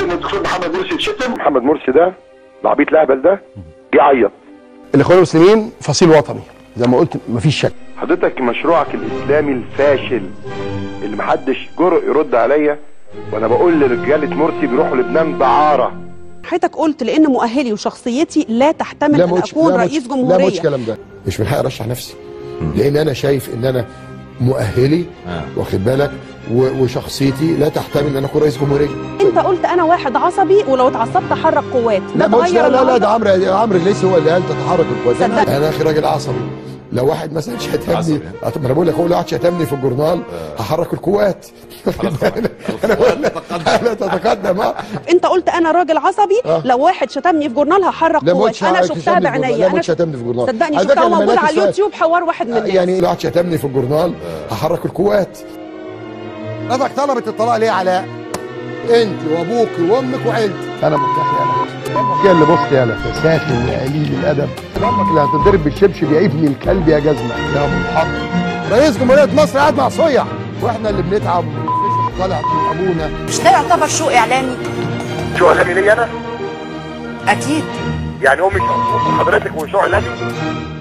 ان الدكتور محمد مرسي اتشتم محمد مرسي ده العبيط الاهبل ده جه عيط الاخوان المسلمين فصيل وطني زي ما قلت مفيش شك حضرتك مشروعك الاسلامي الفاشل اللي محدش جرؤ يرد عليا وانا بقول لرجاله مرسي بيروحوا لبنان دعاره حضرتك قلت لان مؤهلي وشخصيتي لا تحتمل ان قلتش- اكون ما رئيس قلتش- لا ما جمهوريه قلتش الكلام ده مش من حقي ارشح نفسي لان انا شايف ان انا مؤهلي واخد بالك و- وشخصيتي لا تحتمل ان انا اكون رئيس جمهوريه انت قلت انا واحد عصبي ولو اتعصبت احرك قوات لا ده ما قلتش اتغير لا لا, لا ده النهارده عمرو عمرو الليثي هو اللي قال تتحرك القوات صدق. انا انا اخي راجل عصبي لو واحد مثلا شتمني عصبي. ما انا بقول لك هو لو واحد شتمني في الجورنال هحرك القوات انا بقول لك انا تتقدم اه انت قلت انا راجل عصبي آه. لو واحد شتمني في جورنال هحرك لا ما قوات قلتش انا شتمني شفتها في جورنال. بعينيا لا ما انا قلتش شتمني في جورنال صدقني على شفتها فكرة لما موجود لقيت على السؤال- اليوتيوب حوار واحد من الناس يعني لو واحد شتمني في الجورنال هحرك القوات حضرتك طلبت الطلاق ليه يا علاء؟ انت وابوك وامك وعيلتك انا مرتاح يالا يا اللي بص يالا ساخن يا قليل الادب امك اللي هتضرب بالشبشب يا ابن الكلب يا جزمه يا ابو الحق رئيس جمهوريه مصر قاعد مع صيع واحنا اللي بنتعب وبنفشخ طالع من ابونا مش ده يعتبر شو اعلامي شو اعلامي ليا انا اكيد يعني هو مش حضرتك وشو اعلامي